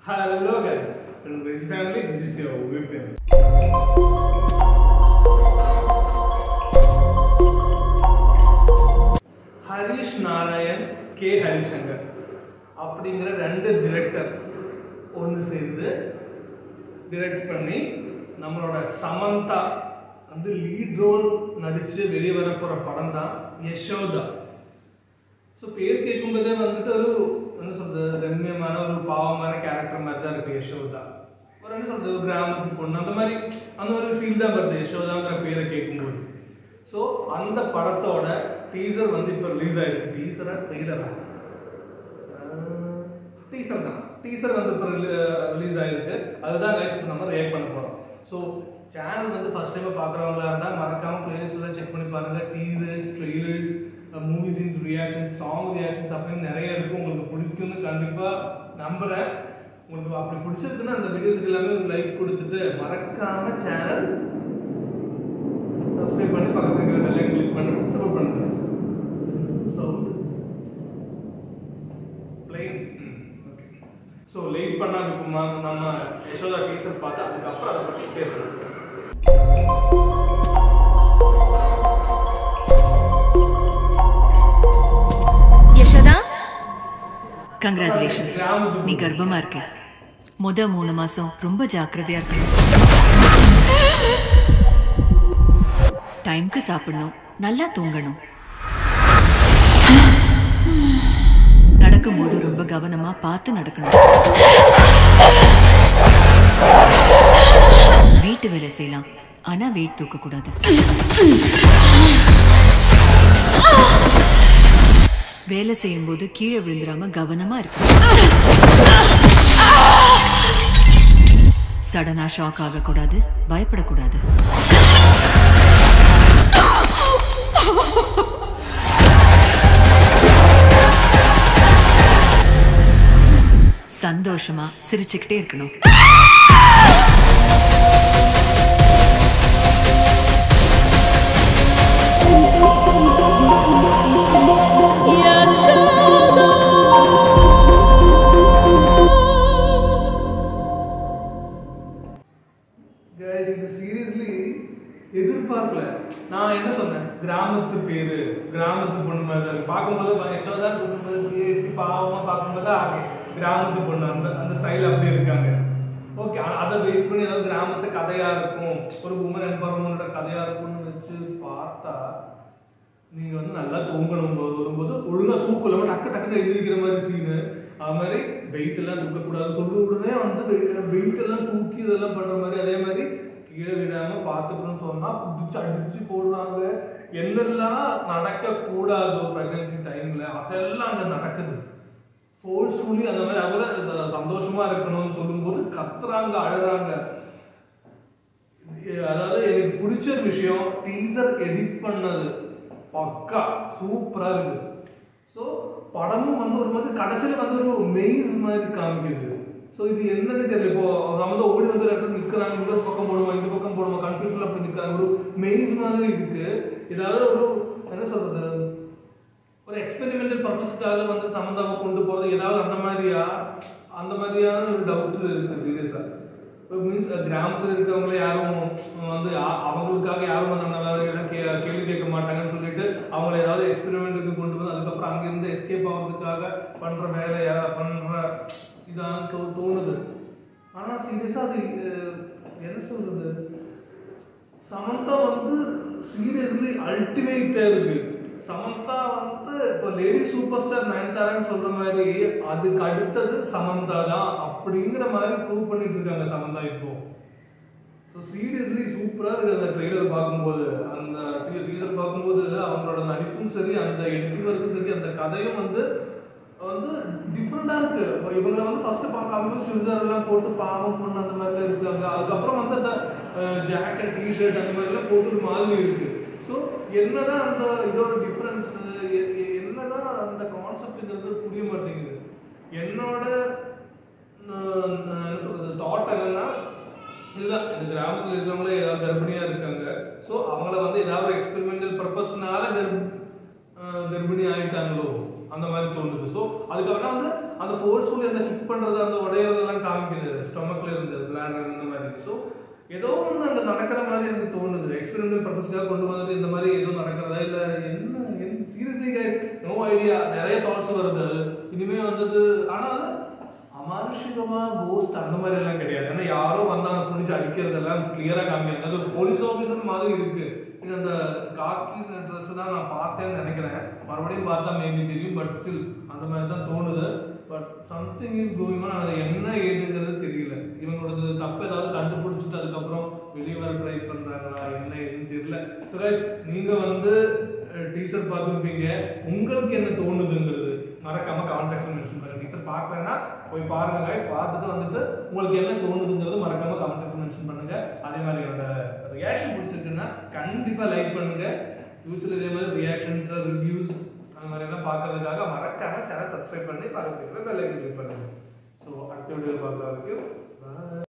Hello guys, from Grace family, this is your Vipin. Harish Narayan K Harishankar அப்படிங்கிற ரெண்டு director ஒன்று சேர்ந்து டிரெக்ட் பண்ணி நம்மளோட சமந்தா வந்து லீட் ரோல் நடித்து வெளியே வர போகிற படம் தான் யசோதா ஸோ பேர் கேட்கும்போதே வந்துட்டு ஒரு என்ன சொல்றது ரம்யமான ஒரு பாவமான கேரக்டர் மாதிரி தான் இருக்கு யசோதா ஒரு என்ன சொல்றது ஒரு கிராமத்து பொண்ணு அந்த மாதிரி அந்த மாதிரி ஃபீல் தான் வருது யசோதாங்கிற பேரை கேட்கும்போது ஸோ அந்த படத்தோட டீசர் வந்து இப்போ ரிலீஸ் ஆயிருக்கு டீசரா ட்ரெய்லரா டீசர் தான் டீசர் வந்து இப்போ ரிலீஸ் ஆயிருக்கு அதுதான் கைஸ் இப்போ நம்ம ரியாக்ட் பண்ண போகிறோம் ஸோ சேனல் வந்து ஃபர்ஸ்ட் டைம் பார்க்குறவங்களா இருந்தால் மறக்காம பிளேலிஸ்ட்லாம் செக் பண்ணி பாருங்க teasers trailers movie scenes reactions song reactions அப்படின்னு நிறைய இருக்கும் உங்களுக்கு பிடிக்கும்னு கண்டிப்பாக நம்புகிறேன் உங்களுக்கு அப்படி பிடிச்சிருக்குன்னா அந்த வீடியோஸ்க்கு எல்லாமே ஒரு லைக் கொடுத்துட்டு மறக்காம சேனல் சப்ஸ்கிரைப் பண்ணி பக்கத்துல இருக்கிற பெல் ஐக்கன் கிளிக் பண்ணி சப்போர்ட் பண்ணுங்க sound plain okay so late பண்ணாம இப்போ நம்ம நம்ம யசோதா டீசர் பார்த்து அதுக்கப்புறம் அதை பற்றி பேசலாம் யசோதா கங்க்ராச்சுலேஷன்ஸ் நீ கர்ப்பமா இருக்க முத மூணு மாசம் ரொம்ப ஜாக்கிரதையா இருக்கணும் டைம்க்கு சாப்பிடணும் நல்லா தூங்கணும் நடக்கும்போது ரொம்ப கவனமா பார்த்து நடக்கணும் வீட்டு வேலை செய்யலாம் ஆனா வெயிட் தூக்க கூடாது வேலை செய்யும்போது கீழே விழுந்துராம கவனமா இருக்கணும் சடனா ஷாக் ஆகக்கூடாது பயப்படக்கூடாது சந்தோஷமா சிரிச்சுக்கிட்டே இருக்கணும் Guys, இது சீரியஸ்லி எதிர்பார்க்கல நான் என்ன சொன்னேன் கிராமத்து பேரு கிராமத்து பொண்ணு மாதிரி தான் இருக்கு. பார்க்கும்போது பா- யசோதா பொண்ணு மாதிரி எட்டி பாவமா பார்க்கும்போது ஆகே கிராமத்து பொண்ணு அந்த அந்த ஸ்டைல் அப்படியே இருக்காங்க ஓகே அதை பேஸ் பண்ணி ஏதாவது கிராமத்து கதையா இருக்கும் ஒரு உமன் எம்பவர்மெண்டோட கதையா இருக்கும்னு வச்சு பார்த்தா நீங்க வந்து நல்லா தூங்கணும் போது வரும்போது ஒழுங்கா தூக்கம் இல்லாம டக்கு டக்குன்னு எழுந்திருக்கிற மாதிரி சீனு அது மாதிரி வெயிட் எல்லாம் தூக்க கூடாது சொல்ல உடனே வந்து வெயிட் எல்லாம் தூக்கி இதெல்லாம் பண்ற மாதிரி அதே மாதிரி கீழே விடாம பார்த்துக்கணும்னு சொன்னா பிடிச்சி அடிச்சு போடுறாங்க என்னெல்லாம் நடக்க கூடாதோ பிரெக்னன்சி டைம்ல அதெல்லாம் அங்க நடக்குது ஃபோர்ஸ்ஃபுல்லி அந்த மாதிரி அவரை ச- சந்தோஷமா இருக்கணும்னு சொல்லும்போது கத்துறாங்க அழுறாங்க அதாவது எனக்கு பிடிச்ச ஒரு விஷயம் டீசர் எடிட் பண்ணது பக்கா சூப்பரா இருக்கு ஸோ படமும் வந்து ஒரு மாதிரி கடைசியில் வந்து ஒரு மெய்ஸ் மாதிரி காமிக்குது ஸோ இது என்னன்னு தெரியல இப்போ நம்ம வந்து ஓடி வந்து ஒரு இடத்துல நிற்கிறாங்க இந்த பக்கம் போடுமா இந்த பக்கம் போடுமா கன்ஃபியூஷன்ல அப்படி நிற்கிறாங்க ஒரு மெய்ஸ் மாதிரி இருக்கு ஏதாவது ஒரு என்ன சொல்றது ஒரு எக்ஸ்பெரிமெண்டல் பர்பஸ்க்காக வந்து சம்மந்தமா கொண்டு போறது ஏதாவது அந்த மாதிரியா அந்த மாதிரியான ஒரு டவுட் இருக்கு சீரியஸா மீன்ஸ் கிராமத்துல இருக்கிறவங்கள யாரும் வந்து அ- அவங்களுக்காக யாரும் வந்து அந்த மாதிரி எல்லாம் கே கேள்வி கேட்க மாட்டாங்கன்னு சொல்லிட்டு அவங்கள ஏதாவது எக்ஸ்பெரிமெண்ட்டுக்கு கொண்டு வந்து அதுக்கப்புறம் அங்கிருந்து எஸ்கேப் ஆகிறதுக்காக பண்ற வேலையா பண்ற இதான் தோ தோணுது ஆனா சீரியஸா அது அஹ், என்ன சொல்றது சமந்தா வந்து சீரியஸ்லி அல்டிமேட்டா இருக்கு சமந்தா வந்து இப்போ லேடி சூப்பர் ஸ்டார் நயன்தாரான்னு சொல்ற மாதிரி அதுக்கு அடுத்தது சமந்தா தான் அப்படிங்கிற மாதிரி ப்ரூவ் பண்ணிட்டு இருக்காங்க சமந்தா இப்போ ஸோ சீரியஸ்லி சூப்பராக இருக்கு அந்த ட்ரெய்லர் பார்க்கும்போது அந்த டீசர் பார்க்கும்போது அவங்களோட நடிப்பும் சரி அந்த எடிட்டிங் ஒர்க்கும் சரி அந்த கதையும் வந்து வந்து டிஃப்ரெண்டாக இருக்கு இப்போ இவங்க வந்து ஃபர்ஸ்ட் பார்க்காம சுடிதார் எல்லாம் போட்டு பாவம் பொண்ணு அந்த மாதிரிலாம் இருக்காங்க அதுக்கப்புறம் வந்து அந்த ஜாக்கெட் டிஷர்ட் அந்த மாதிரிலாம் போட்டு ஒரு மாதிரி இருக்கு ஸோ என்னதான் அந்த இதோட டிஃப்ரென்ஸ் என்னதான் அந்த கான்செப்ட்ங்கிறது புரிய மாட்டேங்குது என்னோட நான் நான் என்ன சொல்றது தாட் என்னன்னா இதுதான் இந்த கிராமத்துல இருக்கிறவங்களே ஏதாவது கர்ப்பிணியா இருக்காங்க ஸோ அவங்கள வந்து ஏதாவது எக்ஸ்பெரிமெண்டல் பர்பஸ்னால கர்ப் ஆஹ் கர்ப்பிணி ஆயிட்டாங்களோ அந்த மாதிரி தோணுது ஸோ அதை அதுக்கப்புறம் வந்து அந்த ஃபோர்ஸ்ஃபுல்லி அந்த கிக் பண்றது அந்த உடையறதெல்லாம் காமிக்குது ஸ்டொமக்ல இருந்து பிளாடர் இந்த மாதிரி ஸோ ஏதோ ஒன்று அங்கே நடக்கிற மாதிரி எனக்கு தோணுது எக்ஸ்பெரிமெண்டல் பர்பஸ்க்காக கொண்டு வந்துட்டு இந்த மாதிரி ஏதோ நடக்கிறதா இல்லை என்ன சீரியஸ்லி கைஸ் நோ ஐடியா நிறைய தாட்ஸ் வருது இனிமே வந்தது ஆனால் அமானுஷிகமா கோஸ்ட் அந்த மாதிரி எல்லாம் கிடையாது ஏன்னா யாரோ வந்தாங்க புடிச்சு அடிக்கிறதெல்லாம் கிளியரா காமிக்கிறாங்க அது ஒரு போலீஸ் ஆஃபீஸர் மாதிரி இருக்கு இது அந்த காக்கி ட்ரெஸ் தான் நான் பார்த்தேன்னு நினைக்கிறேன் மறுபடியும் பார்த்தா மேபி தெரியும் பட் ஸ்டில் அந்த மாதிரி தான் தோணுது but something is going on அது என்ன ஏதுங்கிறது தெரியல இவங்களோடது தப்பு ஏதாவது கண்டுபிடிச்சிட்டு அதுக்கப்புறம் வெளியே வர ட்ரை பண்றாங்களா என்ன ஏதுன்னு தெரியல ஸோ கைஸ் நீங்க வந்து டீசர் பார்த்துருப்பீங்க உங்களுக்கு என்ன தோணுதுங்கிறது மறக்காம கமெண்ட் செக்ஷன் மென்ஷன் பண்ணுங்க டீசர் பார்க்கலன்னா போய் பாருங்க guys பார்த்துட்டு வந்துட்டு உங்களுக்கு என்ன தோணுதுங்கிறது மறக்காம கமெண்ட் செக்ஷன் மென்ஷன் பண்ணுங்க அதே மாதிரி என்னோட ரியாக்ஷன் பிடிச்சிருக்குன்னா கண்டிப்பா லைக் பண்ணுங்க ஃபியூச்சர் இதே மாதிரி ரியாக்ஷன்ஸ் ரிவ்யூஸ் அந்த மாதிரி எல்லாம் பார்க்கறதுக்காக மறக்காம சேனல் சப்ஸ்கிரைப் பண்ணி பக்கத்துல பெல் ஐக்கன் கிளிக் பண்ணுங்க ஸோ அடுத்த வீடியோ பார்க்கறதுக்கு bye.